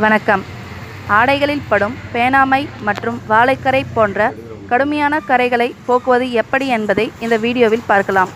வணக்கம் ஆடைகளில் படும் பேனாமை மற்றும் வாழைக்கரை போன்ற கடுமையான கறைகளை போக்குவது எப்படி என்பதை இந்த வீடியோவில் பார்க்கலாம்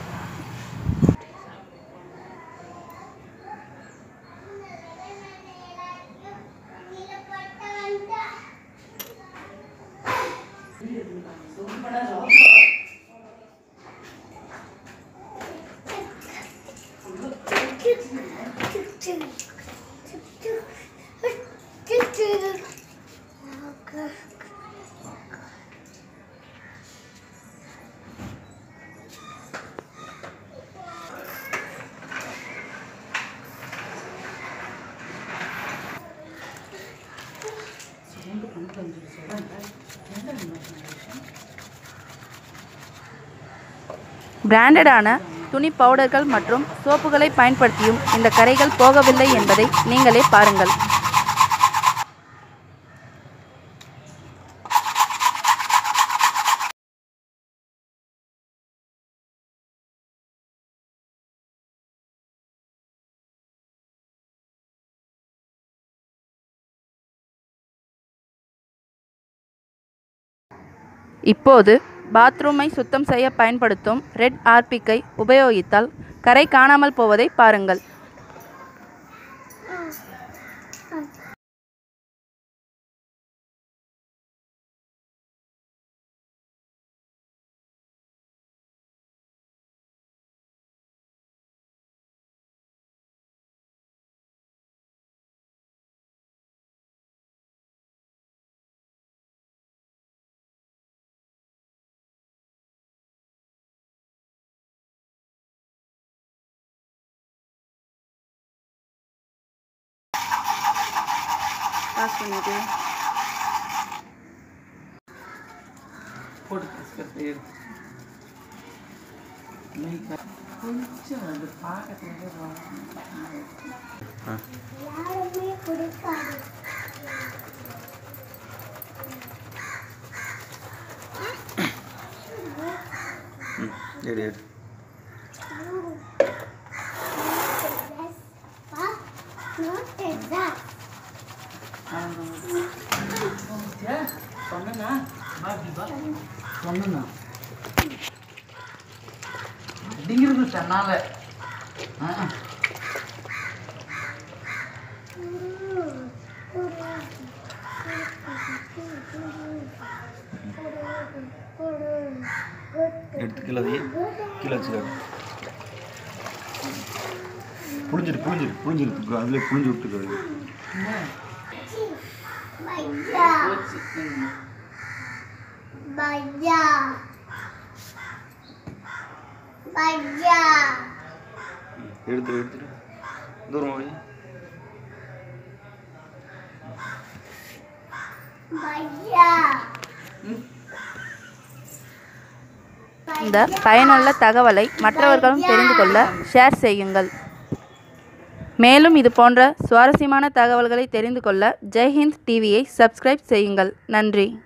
பிராண்டடான துணி பவுடர்கள் மற்றும் சோப்புகளை பயன்படுத்தியும் இந்த கரைகள் போகவில்லை என்பதை நீங்களே பாருங்கள் இப்போது பாத்ரூமை சுத்தம் செய்ய பயன்படுத்தும் ரெட் ஆர்பிக்கை உபயோகித்தால் கரை காணாமல் போவதை பாருங்கள் பாஸ் பண்ணிட்டு போட்டு பிஸ்கட் எடுத்து லைட்டாக கொஞ்சம் அது பார்க்கறதுக்கு யாருமே பிடிக்காது எடு எடு சொன்னா பாபி பா சொன்னா அப்படிங்கிறது தன்னால ஆ ஆ. எடுத்து கீழே வை கீழே வச்சுக்காரு புளிஞ்சிரு புளிஞ்சிரு புளிஞ்சிரு அதில் புளிஞ்சு விட்டுக்காரு பையா போச்சு ம். பையா பையா எடுத்துரு எடுத்துரு தூரம் வை பையா இந்த பயனுள்ள தகவலை மற்றவர்களும் தெரிந்து கொள்ள ஷேர் செய்யுங்கள் மேலும் இது போன்ற சுவாரஸ்யமான தகவல்களை தெரிந்து கொள்ள ஜெய்ஹிந்த் டிவியை சப்ஸ்கிரைப் செய்யுங்கள் நன்றி